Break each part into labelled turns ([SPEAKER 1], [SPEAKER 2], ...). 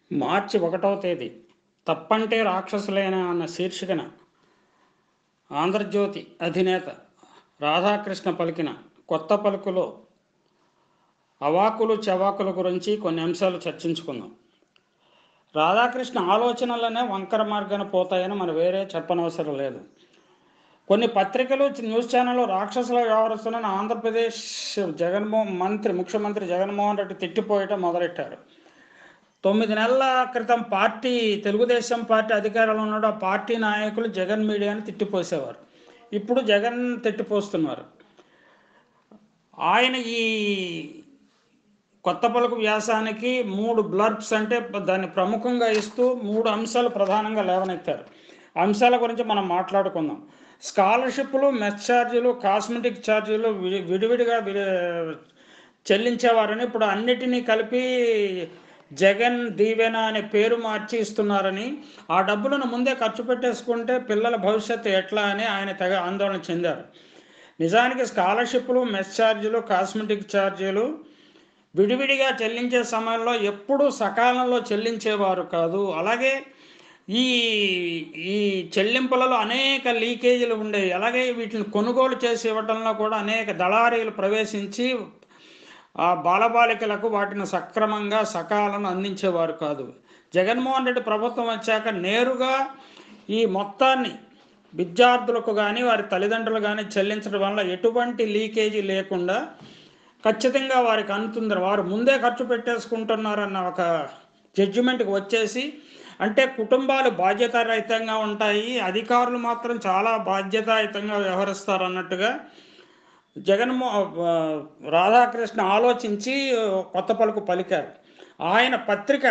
[SPEAKER 1] మార్చి ఒకటవ తేదీ తప్పంటే రాక్షసులేనా అన్న శీర్షికన ఆంధ్రజ్యోతి అధినేత రాధాకృష్ణ పలికిన కొత్త పలుకులో అవాకులు చవాకుల గురించి కొన్ని అంశాలు చర్చించుకుందాం రాధాకృష్ణ ఆలోచనలనే వంకర మార్గాన పోతాయని మనం వేరే చెప్పనవసరం లేదు కొన్ని పత్రికలు న్యూస్ ఛానల్లో రాక్షసుల వ్యవహరిస్తున్న ఆంధ్రప్రదేశ్ జగన్మోహన్ మంత్రి ముఖ్యమంత్రి జగన్మోహన్ రెడ్డి తిట్టిపోయటం మొదలెట్టారు తొమ్మిది నెలల క్రితం పార్టీ తెలుగుదేశం పార్టీ అధికారంలో ఉన్న ఆ పార్టీ నాయకులు జగన్ మీడియాని తిట్టిపోసేవారు ఇప్పుడు జగన్ తిట్టిపోస్తున్నారు ఆయన ఈ కొత్త పలుకు వ్యాసానికి మూడు బ్లర్బ్స్ అంటే దాన్ని ప్రముఖంగా ఇస్తూ మూడు అంశాలు ప్రధానంగా లేవనెత్తారు అంశాల గురించి మనం మాట్లాడుకుందాం స్కాలర్షిప్లు మెస్ ఛార్జీలు కాస్మెటిక్ ఛార్జీలు విడి- విడివిడిగా విడి- చెల్లించేవారని ఇప్పుడు అన్నిటినీ కలిపి జగన్ దీవెన అనే పేరు మార్చి ఇస్తున్నారని ఆ డబ్బులను ముందే ఖర్చు పెట్టేసుకుంటే పిల్లల భవిష్యత్తు ఎట్లా అని ఆయన తెగ ఆందోళన చెందారు నిజానికి స్కాలర్షిప్లు మెస్ ఛార్జీలు కాస్మెటిక్ ఛార్జీలు విడివిడిగా చెల్లించే సమయంలో ఎప్పుడూ సకాలంలో చెల్లించేవారు కాదు అలాగే ఈ ఈ చెల్లింపులలో అనేక లీకేజీలు ఉండేవి అలాగే వీటిని కొనుగోలు చేసి ఇవ్వడంలో కూడా అనేక దళారీలు ప్రవేశించి ఆ బాలబాలికలకు వాటిని సక్రమంగా సకాలను అందించేవారు కాదు జగన్మోహన్ రెడ్డి ప్రభుత్వం వచ్చాక నేరుగా ఈ మొత్తాన్ని విద్యార్థులకు కానీ వారి తల్లిదండ్రులు కానీ చెల్లించడం వల్ల ఎటువంటి లీకేజీ లేకుండా ఖచ్చితంగా వారికి అందుతుంది వారు ముందే ఖర్చు పెట్టేసుకుంటున్నారన్న ఒక జడ్జిమెంట్కి వచ్చేసి అంటే కుటుంబాలు బాధ్యతారహితంగా ఉంటాయి అధికారులు మాత్రం చాలా బాధ్యతాయుతంగా వ్యవహరిస్తారు అన్నట్టుగా జగన్మో ఆ, రాధాకృష్ణ ఆలోచించి కొత్త పలుకు పలికారు ఆయన పత్రిక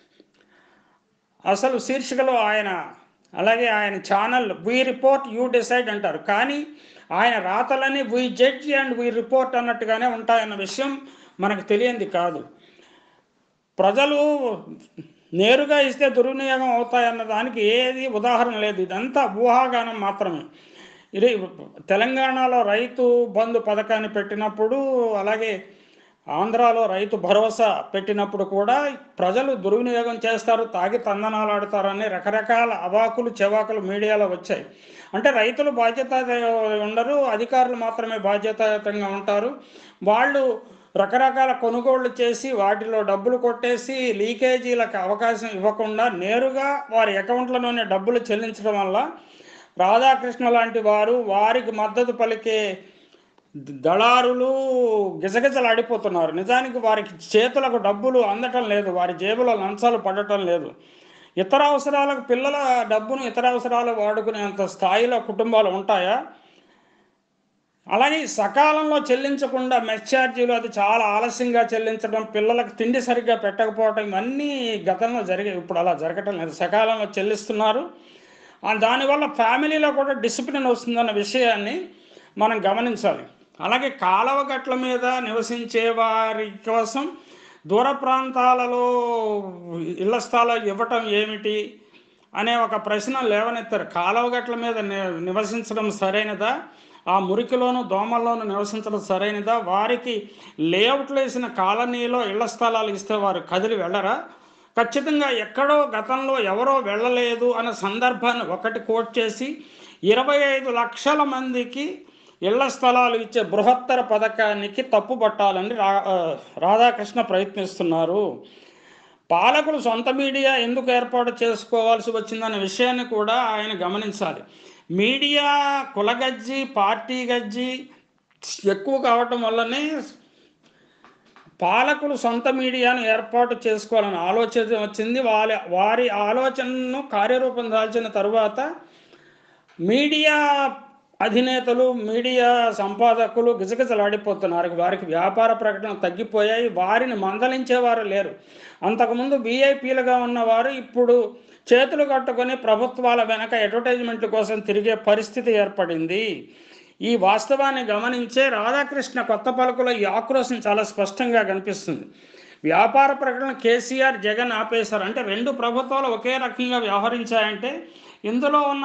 [SPEAKER 1] అసలు శీర్షికలో ఆయన అలాగే ఆయన channel we report you decide అంటారు కానీ ఆయన రాతలని we judge and we report అన్నట్టుగానే ఉంటాయన్న విషయం మనకు తెలియంది కాదు ప్రజలు నేరుగా ఇస్తే దుర్వినియోగం అవుతాయన్న దానికి ఏది ఉదాహరణ లేదు ఇదంతా ఊహాగానం మాత్రమే ఇది తెలంగాణలో రైతు బంధు పథకాన్ని పెట్టినప్పుడు అలాగే ఆంధ్రాలో రైతు భరోసా పెట్టినప్పుడు కూడా ప్రజలు దుర్వినియోగం చేస్తారు తాగి తందనాలు ఆడతారని రకరకాల అవాకులు చెవాకులు మీడియాలో వచ్చాయి అంటే రైతులు బాధ్యత ఉండరు అధికారులు మాత్రమే బాధ్యతాయుతంగా ఉంటారు వాళ్ళు రకరకాల కొనుగోళ్లు చేసి వాటిలో డబ్బులు కొట్టేసి లీకేజీలకు అవకాశం ఇవ్వకుండా నేరుగా వారి అకౌంట్లలోనే డబ్బులు చెల్లించడం వల్ల రాధాకృష్ణ లాంటి వారు వారికి మద్దతు పలికే దళారులు గిజగిజలాడిపోతున్నారు నిజానికి వారికి చేతులకు డబ్బులు అందటం లేదు వారి జేబులో లంచాలు పడటం లేదు ఇతర అవసరాలకు పిల్లల డబ్బును ఇతర అవసరాలు వాడుకునేంత స్థాయిలో కుటుంబాలు ఉంటాయా అలాగే సకాలంలో చెల్లించకుండా మెస్ ఛార్జీలు అది చాలా ఆలస్యంగా చెల్లించడం పిల్లలకు తిండి సరిగ్గా పెట్టకపోవడం ఇవన్నీ గతంలో జరిగే ఇప్పుడు అలా జరగటం లేదు సకాలంలో చెల్లిస్తున్నారు ఆ దానివల్ల ఫ్యామిలీలో కూడా డిసిప్లిన్ వస్తుందన్న విషయాన్ని మనం గమనించాలి అలాగే కాలవ గట్ల మీద నివసించే వారి కోసం దూర ప్రాంతాలలో ఇళ్ల స్థలాలు ఇవ్వటం ఏమిటి అనే ఒక ప్రశ్న లేవనెత్తారు కాలువ గట్ల మీద ని- నివసించడం సరైనదా ఆ మురికిలోను దోమల్లోనూ నివసించడం సరైనదా వారికి లేఅవుట్లు వేసిన కాలనీలో ఇళ్ల స్థలాలు ఇస్తే వారు కదిలి వెళ్ళరా ఖచ్చితంగా ఎక్కడో గతంలో ఎవరో వెళ్ళలేదు అనే సందర్భాన్ని ఒకటి కోట్ చేసి ఇరవై ఐదు లక్షల మందికి ఇళ్ల స్థలాలు ఇచ్చే బృహత్తర పథకానికి తప్పుపట్టాలని రా ఆ, రాధాకృష్ణ ప్రయత్నిస్తున్నారు పాలకులు సొంత మీడియా ఎందుకు ఏర్పాటు చేసుకోవాల్సి వచ్చిందనే విషయాన్ని కూడా ఆయన గమనించాలి మీడియా కులగజ్జి పార్టీ గజ్జి ఎక్కువ కావటం వల్లనే పాలకులు సొంత మీడియాను ఏర్పాటు చేసుకోవాలని ఆలోచన వచ్చింది వారి వారి ఆలోచనను కార్యరూపం దాల్చిన తరువాత మీడియా అధినేతలు మీడియా సంపాదకులు గిజగిజలాడిపోతున్నారు వారికి వ్యాపార ప్రకటన తగ్గిపోయాయి వారిని మందలించేవారు లేరు అంతకుముందు వీఐపీలుగా ఉన్నవారు ఇప్పుడు చేతులు కట్టుకొని ప్రభుత్వాల వెనక అడ్వర్టైజ్మెంట్ల కోసం తిరిగే పరిస్థితి ఏర్పడింది ఈ వాస్తవాన్ని గమనించే రాధాకృష్ణ కొత్త పలుకులో ఈ ఆక్రోశం చాలా స్పష్టంగా కనిపిస్తుంది వ్యాపార ప్రకటన కేసీఆర్ జగన్ ఆపేశారు అంటే రెండు ప్రభుత్వాలు ఒకే రకంగా వ్యవహరించాయంటే ఇందులో ఉన్న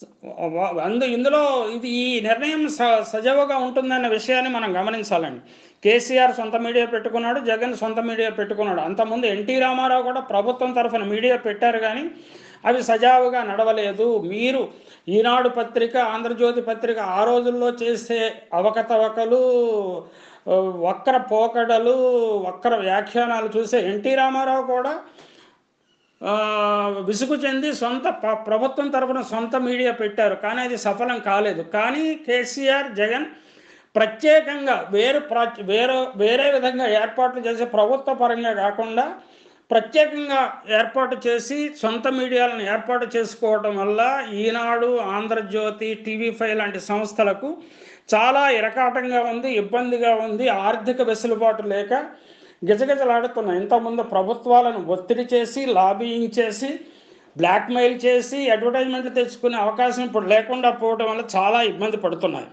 [SPEAKER 1] అందు ఇందులో ఇది ఈ నిర్ణయం స సజావుగా ఉంటుందన్న విషయాన్ని మనం గమనించాలండి కేసీఆర్ సొంత మీడియా పెట్టుకున్నాడు జగన్ సొంత మీడియా పెట్టుకున్నాడు అంతకుముందు ఎన్టీ రామారావు కూడా ప్రభుత్వం తరఫున మీడియా పెట్టారు కానీ అవి సజావుగా నడవలేదు మీరు ఈనాడు పత్రిక ఆంధ్రజ్యోతి పత్రిక ఆ రోజుల్లో చేసే అవకతవకలు ఆ, వక్ర పోకడలు వక్ర వ్యాఖ్యానాలు చూసే ఎన్టీ రామారావు కూడా ఆ, విసుగు చెంది సొంత ప- ప్రభుత్వం తరఫున సొంత మీడియా పెట్టారు కానీ అది సఫలం కాలేదు కానీ కేసీఆర్ జగన్ ప్రత్యేకంగా వేరు ప్ర వేరే వేరే విధంగా ఏర్పాట్లు చేసే ప్రభుత్వ పరంగా కాకుండా ప్రత్యేకంగా ఏర్పాటు చేసి సొంత మీడియాలను ఏర్పాటు చేసుకోవడం వల్ల ఈనాడు ఆంధ్రజ్యోతి టీవీ ఫైవ్ లాంటి సంస్థలకు చాలా ఇరకాటంగా ఉంది ఇబ్బందిగా ఉంది ఆర్థిక వెసులుబాటు లేక గిజగిజలాడుతున్నాయి ఇంతకుముందు ప్రభుత్వాలను ఒత్తిడి చేసి లాబీయింగ్ చేసి బ్లాక్మెయిల్ చేసి అడ్వర్టైజ్మెంట్లు తెచ్చుకునే అవకాశం ఇప్పుడు లేకుండా పోవడం వల్ల చాలా ఇబ్బంది పడుతున్నాయి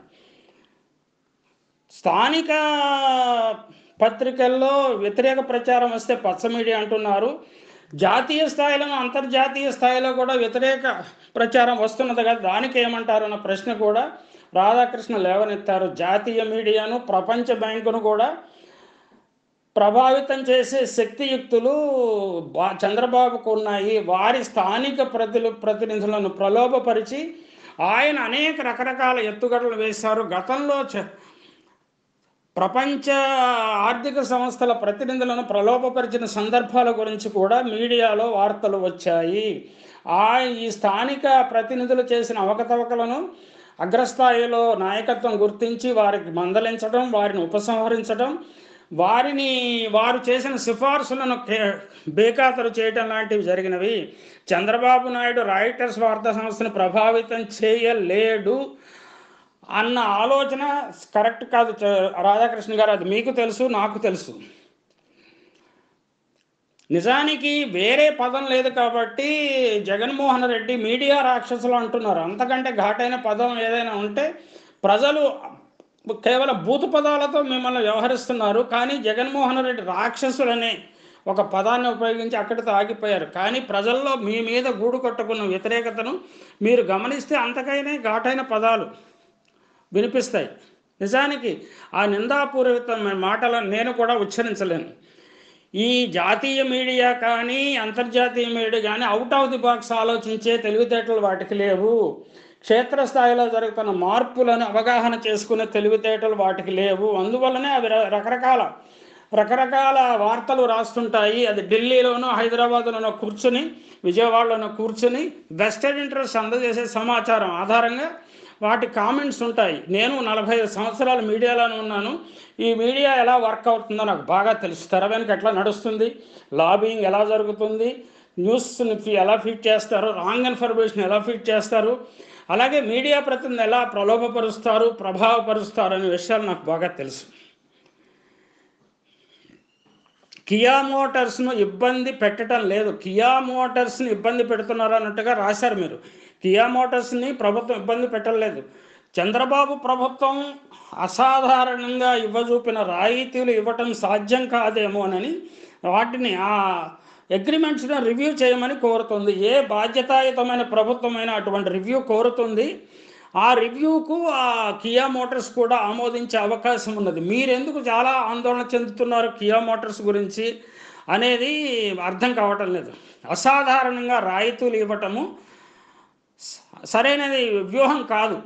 [SPEAKER 1] స్థానిక పత్రికల్లో వ్యతిరేక ప్రచారం వస్తే పచ్చ మీడియా అంటున్నారు జాతీయ స్థాయిలో అంతర్జాతీయ స్థాయిలో కూడా వ్యతిరేక ప్రచారం వస్తున్నది కదా దానికి ఏమంటారు అన్న ప్రశ్న కూడా రాధాకృష్ణ లేవనెత్తారు జాతీయ మీడియాను ప్రపంచ బ్యాంకును కూడా ప్రభావితం చేసే శక్తియుక్తులు బా చంద్రబాబుకు ఉన్నాయి వారి స్థానిక ప్రతిలు ప్రతినిధులను ప్రలోభపరిచి ఆయన అనేక రకరకాల ఎత్తుగడలు వేశారు గతంలో చ- ప్రపంచ ఆర్థిక సంస్థల ప్రతినిధులను ప్రలోభపరిచిన సందర్భాల గురించి కూడా మీడియాలో వార్తలు వచ్చాయి ఆ ఈ స్థానిక ప్రతినిధులు చేసిన అవకతవకలను అగ్రస్థాయిలో నాయకత్వం గుర్తించి వారికి మందలించడం వారిని ఉపసంహరించడం వారిని వారు చేసిన సిఫార్సులను కే- బేఖాతరు చేయటం లాంటివి జరిగినవి చంద్రబాబు నాయుడు రాయిటర్స్ వార్తా సంస్థను ప్రభావితం చేయలేడు అన్న ఆలోచన కరెక్ట్ కాదు చ- రాధాకృష్ణ గారు అది మీకు తెలుసు నాకు తెలుసు నిజానికి వేరే పదం లేదు కాబట్టి జగన్మోహన్ రెడ్డి మీడియా రాక్షసులు అంటున్నారు అంతకంటే ఘాటైన పదం ఏదైనా ఉంటే ప్రజలు కేవలం బూతు పదాలతో మిమ్మల్ని వ్యవహరిస్తున్నారు కానీ జగన్మోహన్ రెడ్డి రాక్షసులనే ఒక పదాన్ని ఉపయోగించి అక్కడితో ఆగిపోయారు కానీ ప్రజల్లో మీ మీద గూడు కట్టుకున్న వ్యతిరేకతను మీరు గమనిస్తే అంతకైనా ఘాటైన పదాలు వినిపిస్తాయి నిజానికి ఆ నిందాపూరితమైన మాటలను నేను కూడా ఉచ్చరించలేను ఈ జాతీయ మీడియా కానీ అంతర్జాతీయ మీడియా కానీ అవుట్ ఆఫ్ ది బాక్స్ ఆలోచించే తెలివితేటలు వాటికి లేవు క్షేత్రస్థాయిలో జరుగుతున్న మార్పులను అవగాహన చేసుకునే తెలివితేటలు వాటికి లేవు అందువల్లనే అవి ర- రకరకాల రకరకాల వార్తలు రాస్తుంటాయి అది ఢిల్లీలోనో హైదరాబాద్లోనో కూర్చుని విజయవాడలోనో కూర్చుని వెస్టెడ్ ఇంట్రెస్ట్ అందజేసే సమాచారం ఆధారంగా వాటి కామెంట్స్ ఉంటాయి నేను నలభై ఐదు సంవత్సరాలు మీడియాలోనే ఉన్నాను ఈ మీడియా ఎలా వర్క్ అవుతుందో నాకు బాగా తెలుసు తెర వెనుక ఎట్లా నడుస్తుంది లాబింగ్ ఎలా జరుగుతుంది న్యూస్ని ఫి- ఎలా ఫీడ్ చేస్తారు రాంగ్ ఇన్ఫర్మేషన్ ఎలా ఫీడ్ చేస్తారు అలాగే మీడియా ప్రతినిధి ఎలా ప్రలోభపరుస్తారు ప్రభావపరుస్తారు అనే విషయాలు నాకు బాగా తెలుసు కియా మోటార్స్ను ఇబ్బంది పెట్టడం లేదు కియా మోటార్స్ని ఇబ్బంది పెడుతున్నారు అన్నట్టుగా రాశారు మీరు కియా మోటార్స్ని ప్రభుత్వం ఇబ్బంది పెట్టలేదు చంద్రబాబు ప్రభుత్వం అసాధారణంగా ఇవ్వజూపిన రాయితీలు ఇవ్వటం సాధ్యం కాదేమోనని వాటిని ఆ అగ్రిమెంట్స్ని రివ్యూ చేయమని కోరుతుంది ఏ బాధ్యతాయుతమైన ప్రభుత్వమైన అటువంటి రివ్యూ కోరుతుంది ఆ రివ్యూకు ఆ కియా మోటార్స్ కూడా ఆమోదించే అవకాశం ఉన్నది మీరెందుకు చాలా ఆందోళన చెందుతున్నారు కియా మోటార్స్ గురించి అనేది అర్థం కావటం లేదు అసాధారణంగా రాయితీలు ఇవ్వటము స- సరైనది వ్యూహం కాదు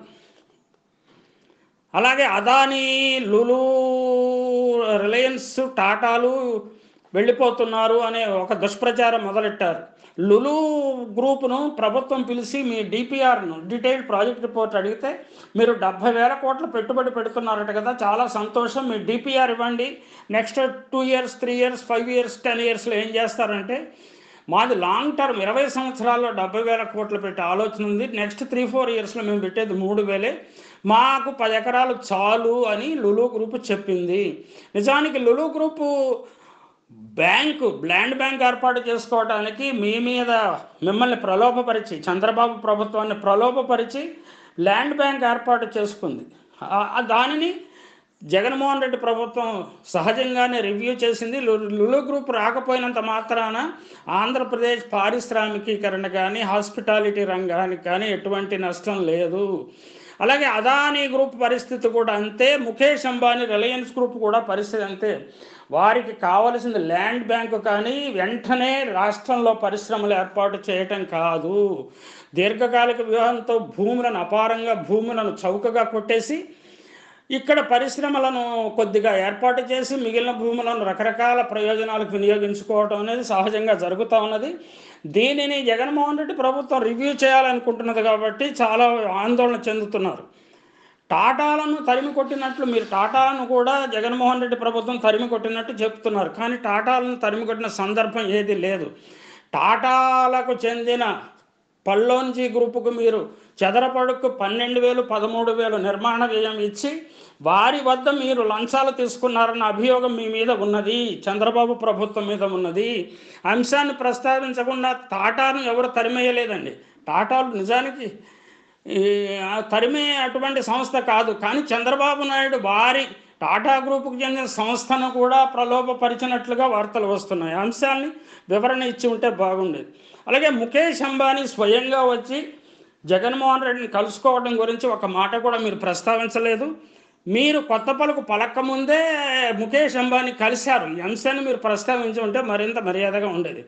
[SPEAKER 1] అలాగే అదానీ లులు రిలయన్స్ టాటాలు వెళ్ళిపోతున్నారు అనే ఒక దుష్ప్రచారం మొదలెట్టారు లులు గ్రూప్ను ప్రభుత్వం పిలిచి మీ డిపిఆర్ను డీటెయిల్డ్ ప్రాజెక్ట్ రిపోర్ట్ అడిగితే మీరు డెబ్బై వేల కోట్ల పెట్టుబడి పెడుతున్నారట కదా చాలా సంతోషం మీ డిపిఆర్ ఇవ్వండి next two years three years five years ten ఇయర్స్లో ఏం చేస్తారంటే మాది లాంగ్ టర్మ్ ఇరవై సంవత్సరాల్లో డెబ్బై వేల కోట్లు పెట్టే ఆలోచన ఉంది నెక్స్ట్ త్రీ ఫోర్ ఇయర్స్లో మేము పెట్టేది మూడు వేలే మాకు పది ఎకరాలు చాలు అని లులు గ్రూప్ చెప్పింది నిజానికి Lulu group bank land bank ఏర్పాటు చేసుకోవడానికి మీ మీద మిమ్మల్ని ప్రలోభపరిచి చంద్రబాబు ప్రభుత్వాన్ని ప్రలోభపరిచి ల్యాండ్ బ్యాంక్ ఏర్పాటు చేసుకుంది ఆ- ఆ దానిని జగన్మోహన్ రెడ్డి ప్రభుత్వం సహజంగానే రివ్యూ చేసింది లు- లులు గ్రూప్ రాకపోయినంత మాత్రాన ఆంధ్రప్రదేశ్ పారిశ్రామికీకరణ కానీ హాస్పిటాలిటీ రంగానికి కానీ ఎటువంటి నష్టం లేదు అలాగే అదానీ గ్రూప్ పరిస్థితి కూడా అంతే ముఖేష్ అంబానీ రిలయన్స్ గ్రూప్ కూడా పరిస్థితి అంతే వారికి కావలసింది ల్యాండ్ బ్యాంకు కానీ వెంటనే రాష్ట్రంలో పరిశ్రమలు ఏర్పాటు చేయటం కాదు దీర్ఘకాలిక వ్యూహంతో భూములను అపారంగా భూములను చౌకగా కొట్టేసి ఇక్కడ పరిశ్రమలను కొద్దిగా ఏర్పాటు చేసి మిగిలిన భూములను రకరకాల ప్రయోజనాలకు వినియోగించుకోవడం అనేది సహజంగా జరుగుతూ ఉన్నది దీనిని జగన్మోహన్ రెడ్డి ప్రభుత్వం రివ్యూ చేయాలనుకుంటున్నది కాబట్టి చాలా ఆందోళన చెందుతున్నారు టాటాలను తరిమి కొట్టినట్లు మీరు టాటాలను కూడా జగన్మోహన్ రెడ్డి ప్రభుత్వం తరిమి కొట్టినట్టు చెప్తున్నారు కానీ టాటాలను తరిమి కొట్టిన సందర్భం ఏది లేదు టాటాలకు చెందిన పల్లోంజీ గ్రూపుకు మీరు చెదరపడుకు పన్నెండు వేలు పదమూడు వేలు నిర్మాణ వ్యయం ఇచ్చి వారి వద్ద మీరు లంచాలు తీసుకున్నారన్న అభియోగం మీ మీద ఉన్నది చంద్రబాబు ప్రభుత్వం మీద ఉన్నది అంశాన్ని ప్రస్తావించకుండా టాటాను ఎవరు తరిమేయలేదండి టాటాలు నిజానికి ఈ ఆ తరిమే అటువంటి సంస్థ కాదు కానీ చంద్రబాబు నాయుడు వారి టాటా గ్రూపుకు చెందిన సంస్థను కూడా ప్రలోభపరిచినట్లుగా వార్తలు వస్తున్నాయి అంశాన్ని వివరణ ఇచ్చి ఉంటే బాగుండేది అలాగే ముఖేష్ అంబానీ స్వయంగా వచ్చి జగన్మోహన్ రెడ్డిని కలుసుకోవడం గురించి ఒక మాట కూడా మీరు ప్రస్తావించలేదు మీరు కొత్త పలుకు పలకముందే ముఖేష్ అంబానీ కలిశారు ఈ అంశాన్ని మీరు ప్రస్తావించి ఉంటే మరింత మర్యాదగా ఉండేది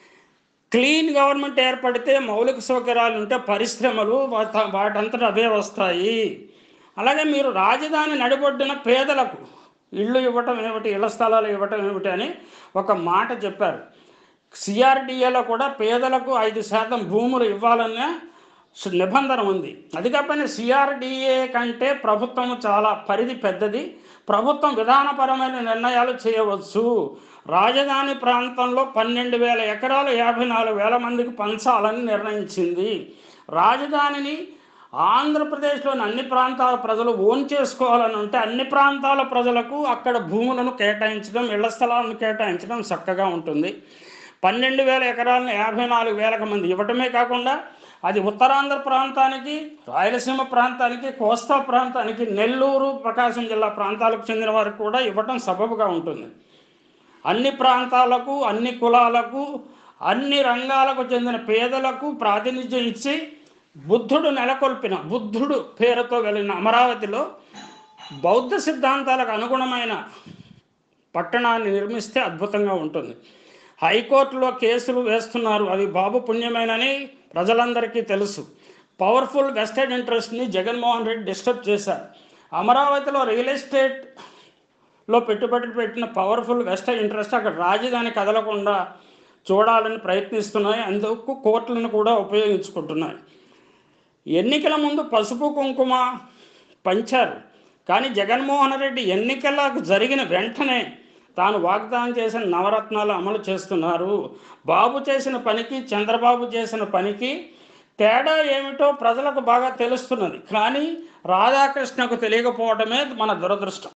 [SPEAKER 1] క్లీన్ గవర్నమెంట్ ఏర్పడితే మౌలిక సౌకర్యాలు ఉంటే పరిశ్రమలు వాట- వాటంతట అవే వస్తాయి అలాగే మీరు రాజధాని నడిబొడ్డిన పేదలకు ఇళ్ళు ఇవ్వటం ఏమిటి ఇళ్ల స్థలాలు ఇవ్వటం ఏమిటి అని ఒక మాట చెప్పారు సిఆర్డిఏలో కూడా పేదలకు ఐదు శాతం భూములు ఇవ్వాలనే సు- నిబంధన ఉంది అది కాకపోయినా సిఆర్డిఏ కంటే ప్రభుత్వం చాలా పరిధి పెద్దది ప్రభుత్వం విధానపరమైన నిర్ణయాలు చేయవచ్చు రాజధాని ప్రాంతంలో పన్నెండు వేల ఎకరాలు యాభై నాలుగు వేల మందికి పంచాలని నిర్ణయించింది రాజధానిని ఆంధ్రప్రదేశ్లోని అన్ని ప్రాంతాల ప్రజలు ఓన్ చేసుకోవాలని ఉంటే అన్ని ప్రాంతాల ప్రజలకు అక్కడ భూములను కేటాయించడం ఇళ్ల స్థలాలను కేటాయించడం చక్కగా ఉంటుంది పన్నెండు వేల ఎకరాలను యాభై నాలుగు వేలకు మంది ఇవ్వటమే కాకుండా అది ఉత్తరాంధ్ర ప్రాంతానికి రాయలసీమ ప్రాంతానికి కోస్తా ప్రాంతానికి నెల్లూరు ప్రకాశం జిల్లా ప్రాంతాలకు చెందిన వారికి కూడా ఇవ్వటం సబబుగా ఉంటుంది అన్ని ప్రాంతాలకు అన్ని కులాలకు అన్ని రంగాలకు చెందిన పేదలకు ప్రాతినిధ్యం ఇచ్చి బుద్ధుడు నెలకొల్పిన బుద్ధుడు పేరుతో వెళ్ళిన అమరావతిలో బౌద్ధ సిద్ధాంతాలకు అనుగుణమైన పట్టణాన్ని నిర్మిస్తే అద్భుతంగా ఉంటుంది హైకోర్టులో కేసులు వేస్తున్నారు అవి బాబు పుణ్యమేనని ప్రజలందరికీ తెలుసు పవర్ఫుల్ వెస్టెడ్ ఇంట్రెస్ట్ని జగన్మోహన్ రెడ్డి డిస్టర్బ్ చేశారు అమరావతిలో రియల్ ఎస్టేట్ లో పెట్టుబడి పెట్టిన పవర్ఫుల్ వెస్టర్న్ ఇంట్రెస్ట్ అక్కడ రాజధాని కదలకుండా చూడాలని ప్రయత్నిస్తున్నాయి అందుకు కోర్టులను కూడా ఉపయోగించుకుంటున్నాయి ఎన్నికల ముందు పసుపు కుంకుమ పంచారు కానీ జగన్మోహన్ రెడ్డి ఎన్నికలకు జరిగిన వెంటనే తాను వాగ్దానం చేసిన నవరత్నాలు అమలు చేస్తున్నారు బాబు చేసిన పనికి చంద్రబాబు చేసిన పనికి తేడా ఏమిటో ప్రజలకు బాగా తెలుస్తున్నది కానీ రాధాకృష్ణకు తెలియకపోవడమే మన దురదృష్టం